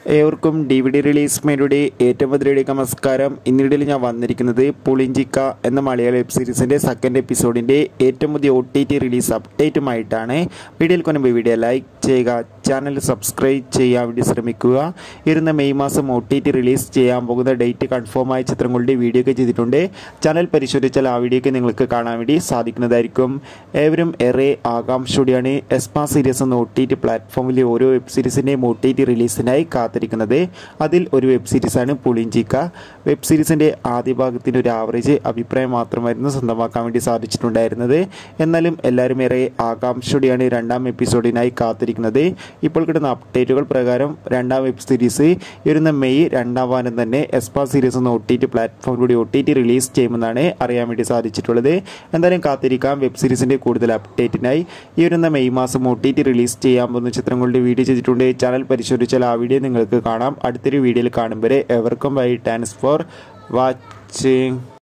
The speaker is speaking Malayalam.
ഏവർക്കും ഡി വി ഡി റിലീസ് മേരുടെ ഏറ്റവും പുതിയ നമസ്കാരം ഇന്നിടയിൽ ഞാൻ വന്നിരിക്കുന്നത് പുളിഞ്ചിക്ക എന്ന മലയാള വെബ് സീരീസിൻ്റെ സെക്കൻഡ് എപ്പിസോഡിൻ്റെ ഏറ്റവും പുതിയ ഒ ടി ടി റിലീസ് അപ്ഡേറ്റുമായിട്ടാണ് വീഡിയോയിൽ കൊണ്ടുപോയി വീഡിയോ ലൈക്ക് ചെയ്യുക ചാനൽ സബ്സ്ക്രൈബ് ചെയ്യാൻ വേണ്ടി ശ്രമിക്കുക ഇരുന്ന മെയ് മാസം ഒ ടി ടി റിലീസ് ചെയ്യാൻ പോകുന്ന ഡേറ്റ് കൺഫേം ആയ ചിത്രങ്ങളുടെ വീഡിയോ ഒക്കെ ചെയ്തിട്ടുണ്ട് ചാനൽ പരിശോധിച്ചാൽ ആ വീഡിയോ ഒക്കെ നിങ്ങൾക്ക് കാണാൻ വേണ്ടി സാധിക്കുന്നതായിരിക്കും ഏവരും ഏറെ ആകാംക്ഷയോടെയാണ് എസ്പാ സീരീസ് എന്ന ഒ ടി ടി പ്ലാറ്റ്ഫോമിലെ ഓരോ വെബ് സീരീസിൻ്റെയും ഒ ടി ടി റിലീസിനായി കാത്തിരിക്കുന്നത് അതിൽ ഒരു വെബ് സീരീസാണ് പുളിഞ്ചിക്ക വെബ് സീരീസിൻ്റെ ആദ്യ ഭാഗത്തിൻ്റെ ഒരു ആവറേജ് അഭിപ്രായം മാത്രമായിരുന്നു സ്വന്തമാക്കാൻ വേണ്ടി സാധിച്ചിട്ടുണ്ടായിരുന്നത് എന്നാലും എല്ലാവരും ഏറെ ആകാംക്ഷയോടെയാണ് രണ്ടാം എപ്പിസോഡിനായി കാത്തിരിക്കുന്നത് ഇപ്പോൾ കിട്ടുന്ന അപ്ഡേറ്റുകൾ പ്രകാരം രണ്ടാം വെബ് സീരീസ് വരുന്ന മെയ് രണ്ടാം വാരം തന്നെ എസ്പാ സീരീസ് എന്ന ഒ ടി ടി പ്ലാറ്റ്ഫോമിലൂടെ ഒ ടി ടി റിലീസ് ചെയ്യുമെന്നാണ് അറിയാൻ വേണ്ടി സാധിച്ചിട്ടുള്ളത് എന്തായാലും കാത്തിരിക്കാം വെബ് സീരീസിൻ്റെ കൂടുതൽ അപ്ഡേറ്റിനായി ഈ വരുന്ന മെയ് മാസം ഒ ടി ടി റിലീസ് ചെയ്യാൻ പോകുന്ന ചിത്രങ്ങളുടെ വീഡിയോ ചെയ്തിട്ടുണ്ട് ചാനൽ പരിശോധിച്ചാൽ ആ വീഡിയോ നിങ്ങൾക്ക് കാണാം അടുത്തൊരു വീഡിയോയിൽ കാണും വരെ എവർക്കും ബൈ താങ്ക്സ് ഫോർ വാച്ചിങ്